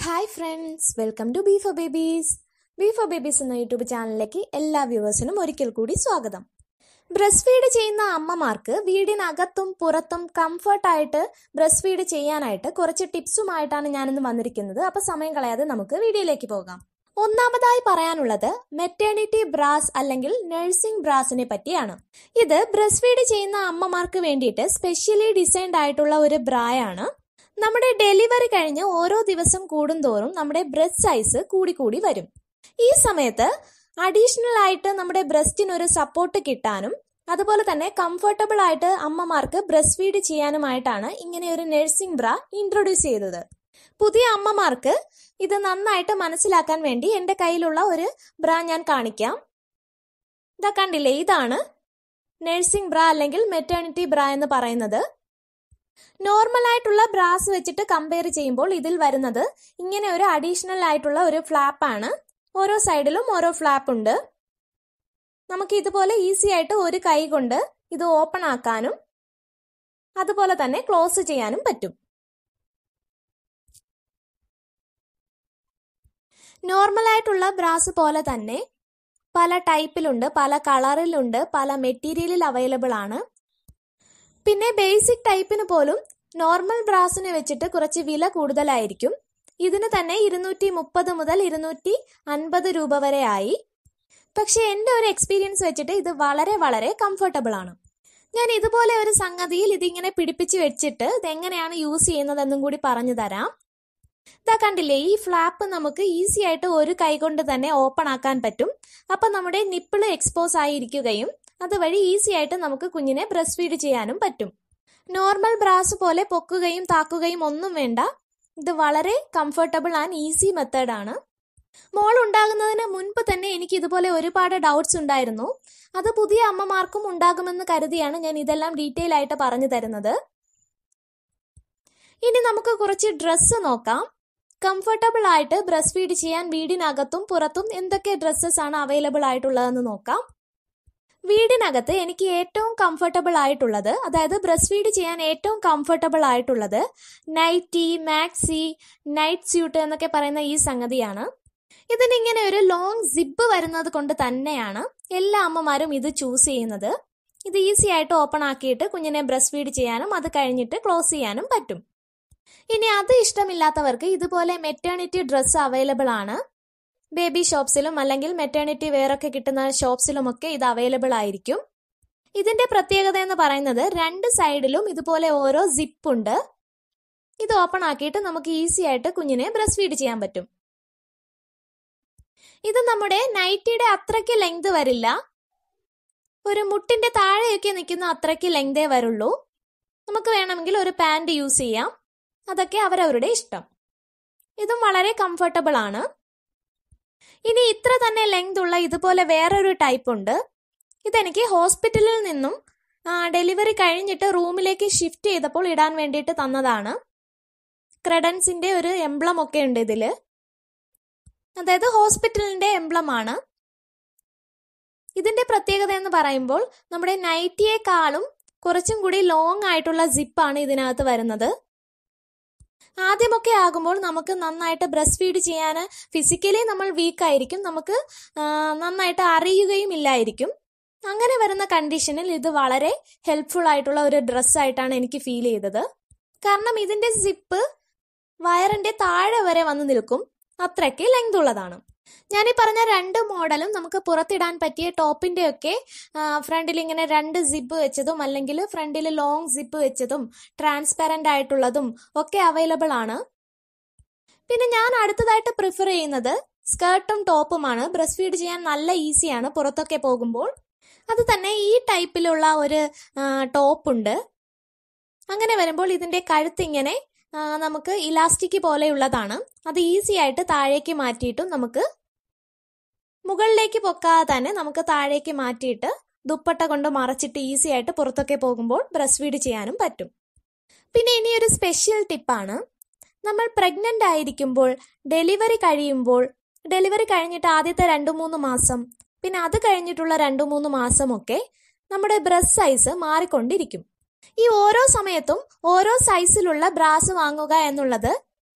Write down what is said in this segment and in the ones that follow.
hi friends welcome to B for babies B for babies എന്ന YouTube ചാനലിലേക്ക് എല്ലാ വ്യൂവേഴ്സിനും ഒരിക്കൽ കൂടി സ്വാഗതം ബ്രസ്റ്റ് ഫീഡ് ചെയ്യുന്ന അമ്മമാർക്ക് വീടിനകത്തും പുറത്തും കംഫർട്ടായിട്ട് ബ്രസ്റ്റ് ഫീഡ് ചെയ്യാനായിട്ട് കുറച്ച് ടിപ്സുമായിട്ടാണ് ഞാനിന്ന് വന്നിരിക്കുന്നത് അപ്പൊ സമയം കളയാതെ നമുക്ക് വീഡിയോയിലേക്ക് പോകാം ഒന്നാമതായി പറയാനുള്ളത് മെറ്റേണിറ്റി ബ്രാസ് അല്ലെങ്കിൽ നഴ്സിംഗ് ബ്രാസിനെ പറ്റിയാണ് ഇത് ബ്രസ്റ്റ് ഫീഡ് ചെയ്യുന്ന അമ്മമാർക്ക് വേണ്ടിയിട്ട് സ്പെഷ്യലി ഡിസൈൻഡ് ആയിട്ടുള്ള ഒരു ബ്രായാണ് നമ്മുടെ ഡെലിവറി കഴിഞ്ഞ് ഓരോ ദിവസം കൂടുന്തോറും നമ്മുടെ ബ്രസ്റ്റ് സൈസ് കൂടിക്കൂടി വരും ഈ സമയത്ത് അഡീഷണൽ ആയിട്ട് നമ്മുടെ ബ്രസ്റ്റിന് ഒരു സപ്പോർട്ട് കിട്ടാനും അതുപോലെ തന്നെ കംഫർട്ടബിൾ ആയിട്ട് അമ്മമാർക്ക് ബ്രസ്റ്റ് ഫീഡ് ചെയ്യാനുമായിട്ടാണ് ഇങ്ങനെ ഒരു നഴ്സിംഗ് ബ്ര ഇൻട്രൊഡ്യൂസ് ചെയ്തത് പുതിയ അമ്മമാർക്ക് ഇത് നന്നായിട്ട് മനസ്സിലാക്കാൻ വേണ്ടി എൻ്റെ കയ്യിലുള്ള ഒരു ബ്ര ഞാൻ കാണിക്കാം ഇതാ കണ്ടില്ലേ ഇതാണ് നഴ്സിംഗ് ബ്ര അല്ലെങ്കിൽ മെറ്റേണിറ്റി ബ്ര എന്ന് പറയുന്നത് നോർമൽ ആയിട്ടുള്ള ബ്രാസ് വെച്ചിട്ട് കമ്പയർ ചെയ്യുമ്പോൾ ഇതിൽ വരുന്നത് ഇങ്ങനെ ഒരു അഡീഷണൽ ആയിട്ടുള്ള ഒരു ഫ്ലാപ്പ് ആണ് ഓരോ സൈഡിലും ഓരോ ഫ്ലാപ്പ് ഉണ്ട് നമുക്ക് ഇതുപോലെ ഈസി ആയിട്ട് ഒരു കൈ കൊണ്ട് ഇത് ഓപ്പൺ ആക്കാനും അതുപോലെ തന്നെ ക്ലോസ് ചെയ്യാനും പറ്റും നോർമൽ ആയിട്ടുള്ള ബ്രാസ് പോലെ തന്നെ പല ടൈപ്പിലുണ്ട് പല കളറിലുണ്ട് പല മെറ്റീരിയലിൽ അവൈലബിൾ ആണ് പിന്നെ ബേസിക് ടൈപ്പിന് പോലും നോർമൽ ബ്രാസിനെ വെച്ചിട്ട് കുറച്ച് വില കൂടുതലായിരിക്കും ഇതിന് തന്നെ ഇരുന്നൂറ്റി മുപ്പത് മുതൽ ഇരുന്നൂറ്റി അൻപത് രൂപ വരെ ആയി പക്ഷെ എൻ്റെ ഒരു എക്സ്പീരിയൻസ് വെച്ചിട്ട് ഇത് വളരെ വളരെ കംഫർട്ടബിൾ ആണ് ഞാൻ ഇതുപോലെ ഒരു സംഗതിയിൽ ഇതിങ്ങനെ പിടിപ്പിച്ച് വെച്ചിട്ട് ഇത് എങ്ങനെയാണ് യൂസ് ചെയ്യുന്നതെന്നും കൂടി പറഞ്ഞു തരാം ഇതാ കണ്ടില്ലേ ഈ ഫ്ലാപ്പ് നമുക്ക് ഈസി ആയിട്ട് ഒരു കൈ കൊണ്ട് തന്നെ ഓപ്പൺ ആക്കാൻ പറ്റും അപ്പൊ നമ്മുടെ നിപ്പിള് എക്സ്പോസ് ആയിരിക്കുകയും അതുവഴി ഈസി ആയിട്ട് നമുക്ക് കുഞ്ഞിനെ ബ്രസ്റ്റ് ഫീഡ് ചെയ്യാനും പറ്റും നോർമൽ ബ്രാസ് പോലെ പൊക്കുകയും താക്കുകയും ഒന്നും വേണ്ട ഇത് വളരെ കംഫർട്ടബിൾ ആൻഡ് ഈസി മെത്തേഡാണ് മോൾ ഉണ്ടാകുന്നതിന് മുൻപ് തന്നെ എനിക്ക് ഇതുപോലെ ഒരുപാട് ഡൗട്ട്സ് ഉണ്ടായിരുന്നു അത് പുതിയ അമ്മമാർക്കും ഉണ്ടാകുമെന്ന് കരുതിയാണ് ഞാൻ ഇതെല്ലാം ഡീറ്റെയിൽ ആയിട്ട് പറഞ്ഞു തരുന്നത് ഇനി നമുക്ക് കുറച്ച് ഡ്രസ്സ് നോക്കാം കംഫർട്ടബിൾ ആയിട്ട് ബ്രസ്റ്റ് ഫീഡ് ചെയ്യാൻ വീടിനകത്തും പുറത്തും എന്തൊക്കെ ഡ്രസ്സസ് ആണ് അവൈലബിൾ ആയിട്ടുള്ളതെന്ന് നോക്കാം വീടിനകത്ത് എനിക്ക് ഏറ്റവും കംഫർട്ടബിൾ ആയിട്ടുള്ളത് അതായത് ബ്രസ്റ്റ് ഫീഡ് ചെയ്യാൻ ഏറ്റവും കംഫർട്ടബിൾ ആയിട്ടുള്ളത് നൈറ്റി മാക്സി നൈറ്റ് സ്യൂട്ട് എന്നൊക്കെ പറയുന്ന ഈ സംഗതിയാണ് ഇതിന് ഇങ്ങനെ ഒരു ലോങ് സിബ് വരുന്നത് കൊണ്ട് തന്നെയാണ് എല്ലാ അമ്മമാരും ഇത് ചൂസ് ചെയ്യുന്നത് ഇത് ഈസി ആയിട്ട് ഓപ്പൺ ആക്കിയിട്ട് കുഞ്ഞിനെ ബ്രസ്റ്റ് ഫീഡ് ചെയ്യാനും അത് കഴിഞ്ഞിട്ട് ക്ലോസ് ചെയ്യാനും പറ്റും ഇനി അത് ഇഷ്ടമില്ലാത്തവർക്ക് ഇതുപോലെ മെറ്റേണിറ്റി ഡ്രസ്സ് അവൈലബിൾ ആണ് ബേബി ഷോപ്സിലും അല്ലെങ്കിൽ മെറ്റേണിറ്റി വെയറൊക്കെ കിട്ടുന്ന ഷോപ്സിലുമൊക്കെ ഇത് അവൈലബിൾ ആയിരിക്കും ഇതിന്റെ പ്രത്യേകത എന്ന് പറയുന്നത് രണ്ട് സൈഡിലും ഇതുപോലെ ഓരോ സിപ്പ് ഉണ്ട് ഇത് ഓപ്പൺ ആക്കിയിട്ട് നമുക്ക് ഈസി ആയിട്ട് കുഞ്ഞിനെ ബ്രസ്റ്റ് ഫീഡ് ചെയ്യാൻ പറ്റും ഇത് നമ്മുടെ നൈറ്റിയുടെ അത്രയ്ക്ക് ലെങ്ത് വരില്ല ഒരു മുട്ടിന്റെ താഴെയൊക്കെ നിൽക്കുന്ന അത്രയ്ക്ക് ലെങ്തേ വരുള്ളൂ നമുക്ക് വേണമെങ്കിൽ ഒരു പാൻറ് യൂസ് ചെയ്യാം അതൊക്കെ അവരവരുടെ ഇഷ്ടം ഇതും വളരെ കംഫർട്ടബിൾ ആണ് ഇനി ഇത്ര തന്നെ ലെങ്ത് ഉള്ള ഇതുപോലെ വേറൊരു ടൈപ്പ് ഉണ്ട് ഇതെനിക്ക് ഹോസ്പിറ്റലിൽ നിന്നും ഡെലിവറി കഴിഞ്ഞിട്ട് റൂമിലേക്ക് ഷിഫ്റ്റ് ചെയ്തപ്പോൾ ഇടാൻ വേണ്ടിയിട്ട് തന്നതാണ് ക്രെഡൻസിന്റെ ഒരു എംബ്ലം ഒക്കെ ഉണ്ട് ഇതില് അതായത് ഹോസ്പിറ്റലിന്റെ എംബ്ലം ആണ് ഇതിന്റെ പ്രത്യേകത എന്ന് പറയുമ്പോൾ നമ്മുടെ നൈറ്റിയേക്കാളും കുറച്ചും കൂടി ലോങ് ആയിട്ടുള്ള സിപ്പാണ് ഇതിനകത്ത് വരുന്നത് ആദ്യമൊക്കെ ആകുമ്പോൾ നമുക്ക് നന്നായിട്ട് ബ്രസ്റ്റ് ഫീഡ് ചെയ്യാൻ ഫിസിക്കലി നമ്മൾ വീക്ക് ആയിരിക്കും നമുക്ക് നന്നായിട്ട് അറിയുകയും ഇല്ലായിരിക്കും അങ്ങനെ വരുന്ന കണ്ടീഷനിൽ ഇത് വളരെ ഹെൽപ്ഫുൾ ആയിട്ടുള്ള ഒരു ഡ്രസ്സായിട്ടാണ് എനിക്ക് ഫീൽ ചെയ്തത് കാരണം ഇതിന്റെ സിപ്പ് വയറിന്റെ താഴെ വരെ വന്ന് നിൽക്കും അത്രയ്ക്ക് ലെങ്ത് ഉള്ളതാണ് ഞാൻ ഈ പറഞ്ഞ രണ്ട് മോഡലും നമുക്ക് പുറത്തിടാൻ പറ്റിയ ടോപ്പിന്റെ ഒക്കെ ഫ്രണ്ടിൽ ഇങ്ങനെ രണ്ട് സിപ്പ് വെച്ചതും അല്ലെങ്കിൽ ഫ്രണ്ടിൽ ലോങ് സിപ്പ് വെച്ചതും ട്രാൻസ്പെറന്റ് ആയിട്ടുള്ളതും ഒക്കെ അവൈലബിൾ ആണ് പിന്നെ ഞാൻ അടുത്തതായിട്ട് പ്രിഫർ ചെയ്യുന്നത് സ്കേർട്ടും ടോപ്പുമാണ് ബ്രസ്റ്റ് ഫീഡ് ചെയ്യാൻ നല്ല ഈസിയാണ് പുറത്തൊക്കെ പോകുമ്പോൾ അത് തന്നെ ഈ ടൈപ്പിലുള്ള ഒരു ടോപ്പ് ഉണ്ട് അങ്ങനെ വരുമ്പോൾ ഇതിന്റെ കഴുത്ത് ഇങ്ങനെ നമുക്ക് ഇലാസ്റ്റിക് പോലെയുള്ളതാണ് അത് ഈസി ആയിട്ട് താഴേക്ക് മാറ്റിയിട്ടും നമുക്ക് മുകളിലേക്ക് പൊക്കാതെ തന്നെ നമുക്ക് താഴേക്ക് മാറ്റിയിട്ട് ദുപ്പട്ട കൊണ്ട് മറച്ചിട്ട് ഈസി ആയിട്ട് പുറത്തൊക്കെ പോകുമ്പോൾ ബ്രസ്റ്റ് ഫീഡ് ചെയ്യാനും പറ്റും പിന്നെ ഇനി ഒരു സ്പെഷ്യൽ ടിപ്പാണ് നമ്മൾ പ്രഗ്നന്റ് ആയിരിക്കുമ്പോൾ ഡെലിവറി കഴിയുമ്പോൾ ഡെലിവറി കഴിഞ്ഞിട്ട് ആദ്യത്തെ രണ്ടു മൂന്ന് മാസം പിന്നെ അത് കഴിഞ്ഞിട്ടുള്ള രണ്ടു മൂന്ന് മാസമൊക്കെ നമ്മുടെ ബ്രസ്റ്റ് സൈസ് മാറിക്കൊണ്ടിരിക്കും ഈ ഓരോ സമയത്തും ഓരോ സൈസിലുള്ള ബ്രാസ് വാങ്ങുക എന്നുള്ളത്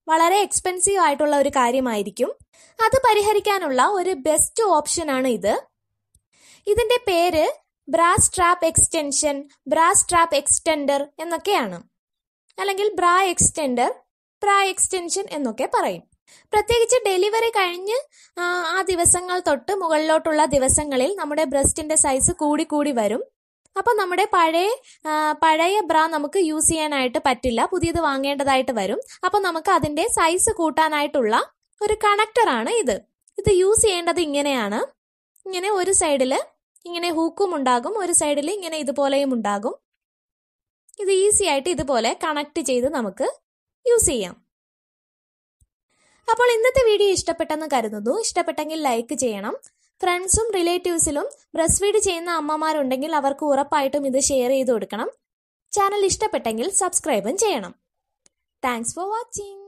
വളരെ എക്സ്പെൻസീവ് ആയിട്ടുള്ള ഒരു കാര്യമായിരിക്കും അത് പരിഹരിക്കാനുള്ള ഒരു ബെസ്റ്റ് ഓപ്ഷനാണ് ഇത് ഇതിന്റെ പേര് bra strap extension bra strap extender എന്നൊക്കെയാണ് അല്ലെങ്കിൽ ബ്രാ എക്സ്റ്റെൻഡർ ബ്രാ എക്സ്റ്റൻഷൻ എന്നൊക്കെ പറയും പ്രത്യേകിച്ച് ഡെലിവറി കഴിഞ്ഞ് ആ, ആ ദിവസങ്ങൾ തൊട്ട് മുകളിലോട്ടുള്ള ദിവസങ്ങളിൽ നമ്മുടെ ബ്രസ്റ്റിന്റെ സൈസ് കൂടി കൂടി വരും അപ്പൊ നമ്മുടെ പഴയ ആ, പഴയ ബ്ര നമുക്ക് യൂസ് ചെയ്യാനായിട്ട് പറ്റില്ല പുതിയത് വാങ്ങേണ്ടതായിട്ട് വരും അപ്പൊ നമുക്ക് അതിന്റെ സൈസ് കൂട്ടാനായിട്ടുള്ള ഒരു കണക്ടർ ആണ് ഇത് ഇത് യൂസ് ചെയ്യേണ്ടത് ഇങ്ങനെയാണ് ഇങ്ങനെ ഒരു സൈഡില് ഇങ്ങനെ ഹൂക്കും ഉണ്ടാകും ഒരു സൈഡിൽ ഇങ്ങനെ ഇതുപോലെയും ഉണ്ടാകും ഇത് ഈസി ആയിട്ട് ഇതുപോലെ കണക്ട് ചെയ്ത് നമുക്ക് യൂസ് ചെയ്യാം അപ്പോൾ ഇന്നത്തെ വീഡിയോ ഇഷ്ടപ്പെട്ടെന്ന് കരുതുന്നു ഇഷ്ടപ്പെട്ടെങ്കിൽ ലൈക്ക് ചെയ്യണം ഫ്രണ്ട്സും റിലേറ്റീവ്സിലും ബ്രസ്റ്റ് ഫീഡ് ചെയ്യുന്ന അമ്മമാരുണ്ടെങ്കിൽ അവർക്ക് ഉറപ്പായിട്ടും ഇത് ഷെയർ ചെയ്ത് കൊടുക്കണം ചാനൽ ഇഷ്ടപ്പെട്ടെങ്കിൽ സബ്സ്ക്രൈബും ചെയ്യണം താങ്ക്സ് ഫോർ വാച്ചിങ്